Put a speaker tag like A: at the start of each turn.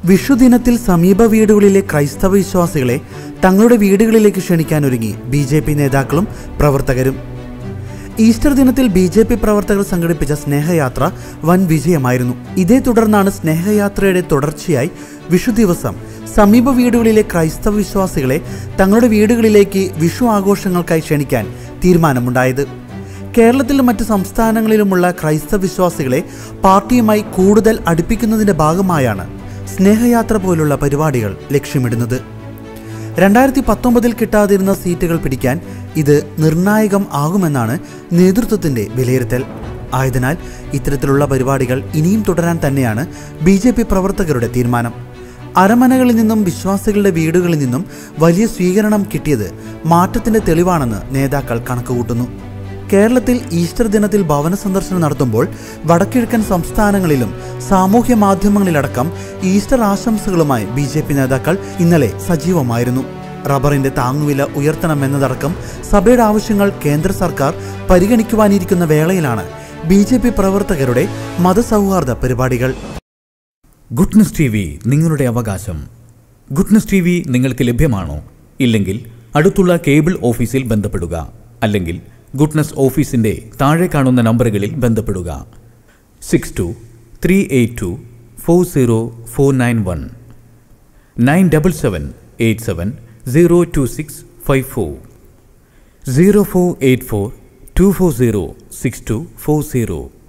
A: വിഷുദിനത്തിൽ സമീപ വീടുകളിലെ ക്രൈസ്തവ വിശ്വാസികളെ തങ്ങളുടെ വീടുകളിലേക്ക് ക്ഷണിക്കാനൊരുങ്ങി ബി ജെ പി നേതാക്കളും പ്രവർത്തകരും ഈസ്റ്റർ ദിനത്തിൽ ബി ജെ പി പ്രവർത്തകർ സംഘടിപ്പിച്ച സ്നേഹയാത്ര വൻ വിജയമായിരുന്നു ഇതേ തുടർന്നാണ് സ്നേഹയാത്രയുടെ തുടർച്ചയായി വിഷു ദിവസം സമീപ വീടുകളിലെ ക്രൈസ്തവ വിശ്വാസികളെ തങ്ങളുടെ വീടുകളിലേക്ക് വിഷു ആഘോഷങ്ങൾക്കായി ക്ഷണിക്കാൻ തീരുമാനമുണ്ടായത് കേരളത്തിലും മറ്റ് സംസ്ഥാനങ്ങളിലുമുള്ള ക്രൈസ്തവ വിശ്വാസികളെ പാർട്ടിയുമായി കൂടുതൽ അടുപ്പിക്കുന്നതിന്റെ ഭാഗമായാണ് സ്നേഹയാത്ര പോലുള്ള പരിപാടികൾ ലക്ഷ്യമിടുന്നത് രണ്ടായിരത്തി പത്തൊമ്പതിൽ കിട്ടാതിരുന്ന സീറ്റുകൾ പിടിക്കാൻ ഇത് നിർണായകം ആകുമെന്നാണ് നേതൃത്വത്തിന്റെ വിലയിരുത്തൽ ആയതിനാൽ ഇത്തരത്തിലുള്ള പരിപാടികൾ ഇനിയും തുടരാൻ തന്നെയാണ് ബി ജെ പി പ്രവർത്തകരുടെ തീരുമാനം അരമനകളിൽ നിന്നും വിശ്വാസികളുടെ വീടുകളിൽ നിന്നും വലിയ സ്വീകരണം കിട്ടിയത് മാറ്റത്തിന്റെ തെളിവാണെന്ന് നേതാക്കൾ കണക്കുകൂട്ടുന്നു കേരളത്തിൽ ഈസ്റ്റർ ദിനത്തിൽ ഭവന സന്ദർശനം നടത്തുമ്പോൾ വടക്കിഴക്കൻ സംസ്ഥാനങ്ങളിലും സാമൂഹ്യ മാധ്യമങ്ങളിലടക്കം ഈസ്റ്റർ ആശംസകളുമായി ബി ജെ പി നേതാക്കൾ ഇന്നലെ സജീവമായിരുന്നു റബ്ബറിന്റെ താങ്ങുവില ഉയർത്തണമെന്നതടക്കം സഭയുടെ ആവശ്യങ്ങൾ കേന്ദ്ര സർക്കാർ പരിഗണിക്കുവാനിരിക്കുന്ന വേളയിലാണ് ബി ജെ പി പ്രവർത്തകരുടെ മതസൗഹാർദ്ദ പരിപാടികൾ
B: ഗുഡ്നസ് ടി വി നിങ്ങളുടെ അവകാശം ഗുഡ്നസ് ടി വി നിങ്ങൾക്ക് ലഭ്യമാണോ ഇല്ലെങ്കിൽ അടുത്തുള്ള കേബിൾ ഓഫീസിൽ ബന്ധപ്പെടുക അല്ലെങ്കിൽ ഗുഡ്നസ് ഓഫീസിന്റെ താഴെ കാണുന്ന നമ്പറുകളിൽ ബന്ധപ്പെടുക six two three eight two four zero four nine one nine double seven eight seven zero two six five four zero four eight four two four zero six two four zero